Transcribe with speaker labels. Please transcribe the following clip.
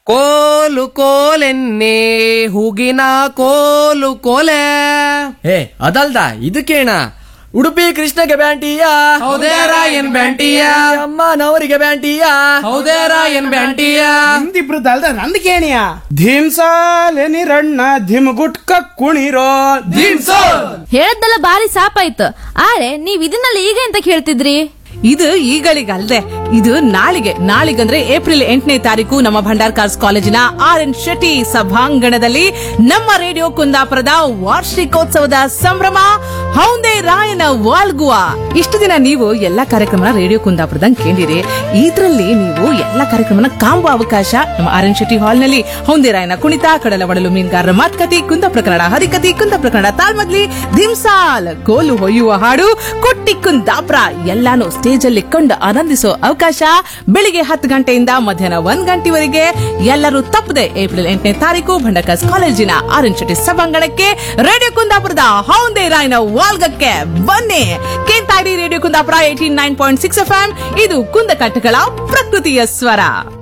Speaker 1: ಕೋಲು ಕೋಲೆನ್ನೆ ಹೂಗಿನ ಕೋಲು ಕೋಲೆ
Speaker 2: ಏ ಅದಲ್ದ ಇದು ಕೇಣ ಉಡುಪಿ ಕೃಷ್ಣಗೆ ಬ್ಯಾಂಟಿಯ
Speaker 1: ಹೌದೇ ರಾಯನ್ ಬ್ಯಾಂಟಿಯ
Speaker 2: ಅಮ್ಮನವರಿಗೆ ಬ್ಯಾಂಟಿಯ
Speaker 1: ಹೌದೇ ರಾಯನ್ ಬ್ಯಾಂಟಿಯ
Speaker 3: ನಿಮ್ದಿಬ್ರು ಅಲ್ದ ನಂದ್ ಕೇಣಿಯ ಧಿಮ್ಸಾಲೆ ನಿರಣ್ಣ ಧಿಮ್ ಗುಟ್ಕ ಕುಣಿರೋ
Speaker 4: ಹೇಳದ್ದೆಲ್ಲ ಬಾರಿ ಸಾಪಾಯ್ತು ಆರೆ ನೀವ್ ಇದನ್ನೆಲ್ಲ ಈಗ ಎಂತ ಕೇಳ್ತಿದ್ರಿ
Speaker 5: ಇದು ಈಗಳಿಗಲ್ದೆ ಇದು ನಾಳಿಗೆ ನಾಳಿಗಂದ್ರೆ ಏಪ್ರಿಲ್ ಎಂಟನೇ ತಾರೀಕು ನಮ್ಮ ಭಂಡಾರ್ಕಾರ್ಸ್ ಕಾಲೇಜಿನ ಆರ್ ಎನ್ ಶೆಟ್ಟಿ ಸಭಾಂಗಣದಲ್ಲಿ ನಮ್ಮ ರೇಡಿಯೋ ಕುಂದಾಪುರದ ವಾರ್ಷಿಕೋತ್ಸವದ ಸಂಭ್ರಮ ಹೌಂದೆ ರಾಯನ ವಾಲ್ಗುವ ಇಷ್ಟು ದಿನ ನೀವು ಎಲ್ಲಾ ಕಾರ್ಯಕ್ರಮನ ರೇಡಿಯೋ ಕುಂದಾಪುರದಂಗ್ ಕೇಳಿರಿ ಇದ್ರಲ್ಲಿ ನೀವು ಎಲ್ಲಾ ಕಾರ್ಯಕ್ರಮನ ಕಾಂಬೋ ಅವಕಾಶ ನಮ್ಮ ಆರ್ ಎನ್ ಶೆಟ್ಟಿ ಹಾಲ್ ನಲ್ಲಿ ಹೌಂದೆ ರಾಯನ ಕುಣಿತ ಕಡಲ ಒಡಲು ಮೀನುಗಾರರ ಮಾತುಕತೆ ಕುಂದಾಪುರ ಕನ್ನಡ ಹರಿಕತಿ ಕುಂದಾಪುರ ಕನ್ನಡ ತಾಳ್ಮದ್ಲಿ ಧಿಮ್ಸಾಲ್ ಕೋಲು ಹೊಯ್ಯುವ ಹಾಡು ಕೊಟ್ಟಿ ಕುಂದಾಪುರ ಎಲ್ಲಾನು ಸ್ಟೇಜ್ ಅಲ್ಲಿ ಕೊಂಡು ಆನಂದಿಸೋ ಅವಕಾಶ ಬೆಳಿಗ್ಗೆ ಹತ್ತು ಗಂಟೆಯಿಂದ ಮಧ್ಯಾಹ್ನ ಒಂದ್ ಗಂಟೆವರೆಗೆ ಎಲ್ಲರೂ ತಪ್ಪದೆ ಏಪ್ರಿಲ್ ಎಂಟನೇ ತಾರೀಕು ಭಂಡಕಸ್ ಕಾಲೇಜಿನ ಆರ್ ಎನ್ ಶೆಟ್ಟಿ ಸಭಾಂಗಣಕ್ಕೆ ರೇಡಿಯೋ ಕುಂದಾಪುರದ ಹೌಂದೆ ರಾಯನ ವಾಲ್ಗಕ್ಕೆ ಬನ್ನಿ ಕೇಳ್ತಾ ಇರಿ radio Kundapura eighty nine point six F ಇದು ಕುಂದಕಟ್ಟಗಳ ಪ್ರಕೃತಿಯ ಸ್ವರ